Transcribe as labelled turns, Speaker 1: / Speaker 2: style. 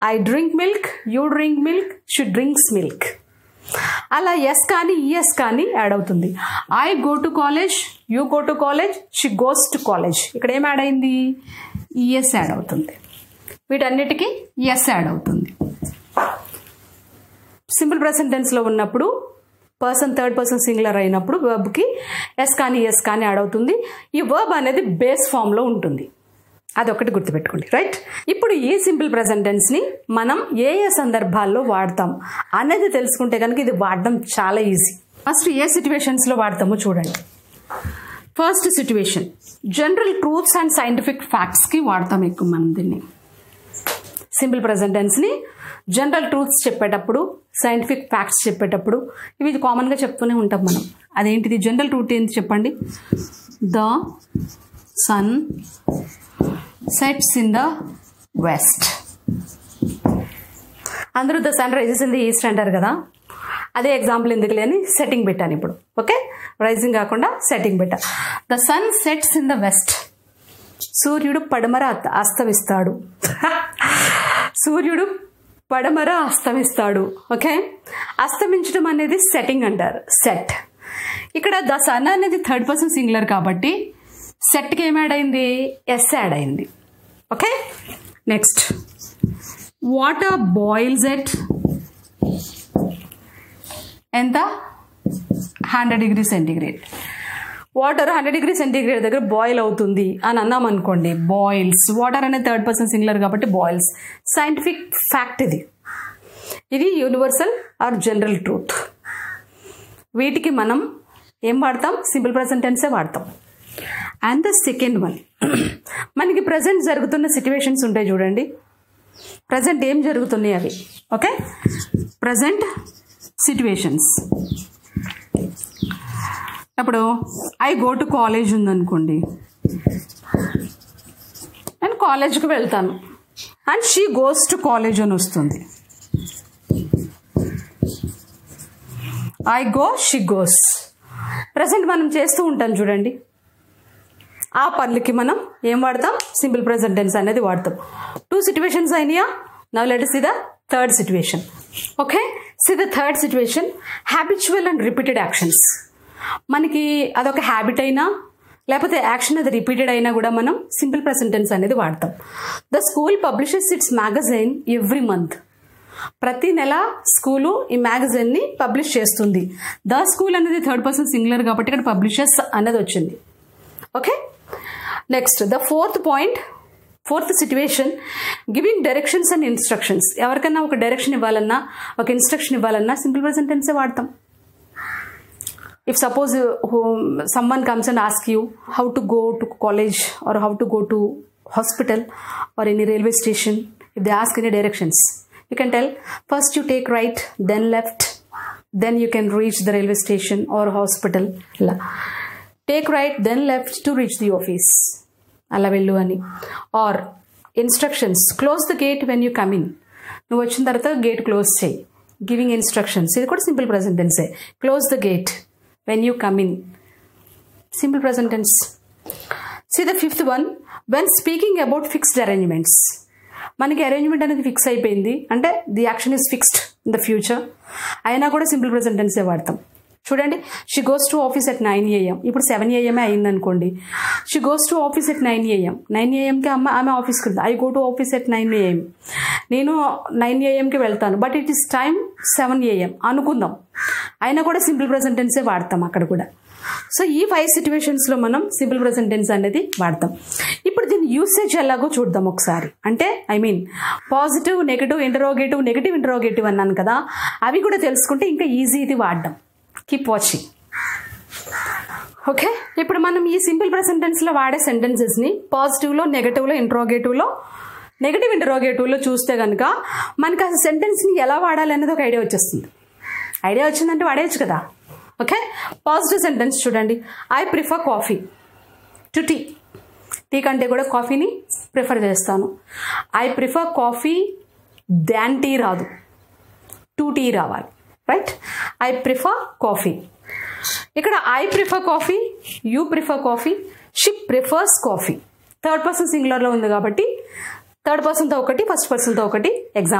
Speaker 1: I drink milk you drink milk she drinks milk అలా S కానీ ES కానీ add అవుతుంది I go to college you go to college she goes to college ఇక్కడ ఏం add అయింది ES add అవుతుంది వీటన్నిటికీ ఎస్ యాడ్ అవుతుంది సింపుల్ ప్రెసెంట్ టెన్స్లో ఉన్నప్పుడు పర్సన్ థర్డ్ పర్సన్ సింగులర్ అయినప్పుడు వర్బ్కి ఎస్ కానీ ఎస్ కానీ యాడ్ అవుతుంది ఈ వర్బ్ అనేది బేస్ ఫామ్లో ఉంటుంది అదొకటి గుర్తుపెట్టుకోండి రైట్ ఇప్పుడు ఈ సింపుల్ ప్రెసెంట్ టెన్స్ని మనం ఏ ఏ సందర్భాల్లో వాడతాం అనేది తెలుసుకుంటే కనుక ఇది వాడడం చాలా ఈజీ ఫస్ట్ ఏ సిచ్యువేషన్స్లో వాడతామో చూడండి first situation general truths and scientific ఫ్యాక్ట్స్కి వాడతాం ఎక్కువ మనం దీన్ని సింపుల్ ప్రజెంట్ టెన్స్ని జనరల్ ట్రూత్స్ చెప్పేటప్పుడు సైంటిఫిక్ ఫ్యాక్ట్స్ చెప్పేటప్పుడు ఇవి కామన్గా చెప్తూనే ఉంటాం మనం అదేంటిది జనరల్ ట్రూత్ ఏంటి చెప్పండి the sun sets in the west అందరూ the sun rises in the east అంటారు కదా అదే ఎగ్జాంపుల్ ఎందుకు లేని సెట్టింగ్ పెట్టాను ఇప్పుడు ఓకే రైజింగ్ కాకుండా సెట్టింగ్ పెట్టా the sun sets in the west సూర్యుడు పడమర అత- అస్తమిస్తాడు సూర్యుడు పడమర అస్తమిస్తాడు ఓకే అస్తమించడం అనేది సెట్టింగ్ అంటారు సెట్ ఇక్కడ ద సన్ అనేది థర్డ్ పర్సన్ సింగులర్ కాబట్టి సెట్కి ఏం యాడ్ అయింది ఎస్ యాడ్ అయింది okay next water boils at ఎంత hundred degree centigrade water hundred degree centigrade దగ్గర బాయిల్ అవుతుంది అని అన్నాం అనుకోండి బాయిల్స్ వాటర్ అనేది థర్డ్ పర్సన్ సింగులర్ కాబట్టి బాయిల్స్ సైంటిఫిక్ ఫ్యాక్ట్ ఇది ఇది యూనివర్సల్ ఆర్ జనరల్ ట్రూత్ వీటికి మనం ఏం వాడతాం సింపుల్ ప్రజెంట్ టెన్సే వాడతాం అండ్ ద సెకండ్ వన్ మనకి ప్రజెంట్ జరుగుతున్న సిచ్యువేషన్స్ ఉంటాయి చూడండి ప్రజెంట్ ఏం జరుగుతున్నాయి అవి ఓకే ప్రజెంట్ సిచ్యువేషన్స్ ఇప్పుడు ఐ గో టు కాలేజ్ ఉందనుకోండి నేను కాలేజ్కి వెళ్తాను and she goes to college అని వస్తుంది I go she goes present మనం చేస్తూ ఉంటాం చూడండి ఆ పనులకి మనం ఏం వాడతాం సింపుల్ ప్రెసెంట్ టెన్స్ అనేది వాడతాం టూ సిచ్యువేషన్స్ అయినాయా now let see the third situation okay see the third situation habitual and repeated actions మనకి అదొక హ్యాబిట్ అయినా లేకపోతే యాక్షన్ అది రిపీటెడ్ అయినా కూడా మనం సింపుల్ ప్రెసెంట్ టెన్స్ అనేది వాడతాం the school publishes its magazine every month ప్రతి నెల స్కూలు ఈ మ్యాగజైన్ని పబ్లిష్ చేస్తుంది ద స్కూల్ అనేది థర్డ్ పర్సన్ సింగులర్ కాబట్టి ఇక్కడ పబ్లిషర్స్ అనేది వచ్చింది okay next the fourth point fourth situation giving directions and instructions ఎవరికైనా ఒక డైరెక్షన్ ఇవ్వాలన్నా ఒక ఇన్స్ట్రక్షన్ ఇవ్వాలన్నా సింపుల్ ప్రెసెంట్ టెన్సే వాడతాం if suppose uh, whom- someone comes and asks you how to go to college or how to go to hospital or any railway station if they ask any directions you can tell first you take right then left then you can reach the railway station or hospital La. take right then left to reach the office అలా వెళ్ళు అని or instructions close the gate when you come in నువ్వు వచ్చిన తర్వాత gate close చేయి giving instructions ఇది కూడా simple present టెన్సే close the gate when you come in simple present tense see the fifth one when speaking about fixed arrangements మనకి arrangement అనేది fix అయిపోయింది అంటే the action is fixed in the future అయినా కూడా simple present టెన్సే వాడతాం చూడండి she goes to office at nine AM ఇప్పుడు సెవెన్ ఏఎంఏ అయింది అనుకోండి she goes to office at nine AM nine ఏఎంకి అమ్మ ఆమె ఆఫీస్కి వెళ్తాను I go to office at nine AM నేను నైన్ ఏఎంకి వెళ్తాను but it is time seven AM అనుకుందాం అయినా కూడా సింపుల్ ప్రెసెంట్ టెన్సే వాడతాం అక్కడ కూడా సో ఈ ఫైవ్ సిచ్యువేషన్స్లో మనం సింపుల్ ప్రెసెంట్ టెన్స్ అనేది వాడతాం ఇప్పుడు దీని యూసేజ్ ఎలాగో చూద్దాం ఒకసారి అంటే I mean positive negative interrogative negative interrogative అన్నాను కదా అవి కూడా తెలుసుకుంటే ఇంకా ఈజీ ఇది వాడడం కీప్ వాచింగ్ ఓకే ఇప్పుడు మనం ఈ సింపుల్ ప్రెసెంట్ టెన్స్లో వాడే సెంటెన్సెస్ని పాజిటివ్లో నెగటివ్లో ఇంట్రోగేటివ్లో నెగటివ్ ఇంటరోగేటివ్లో చూస్తే కనుక మనకి ఆ సెంటెన్స్ని ఎలా వాడాలి అనేది ఒక ఐడియా వచ్చేస్తుంది ఐడియా వచ్చిందంటే వాడేయచ్చు కదా ఓకే పాజిటివ్ సెంటెన్స్ చూడండి I prefer coffee to tea tea కంటే కూడా కాఫీని ప్రిఫర్ చేస్తాను I prefer coffee than tea రాదు టూ టీ రావాలి రైట్ ఐ ప్రిఫర్ కాఫీ ఇక్కడ I prefer coffee you prefer coffee she prefers coffee third person సింగులర్లో ఉంది కాబట్టి థర్డ్ పర్సన్తో ఒకటి ఫస్ట్ పర్సన్తో ఒకటి ఎగ్జాంపుల్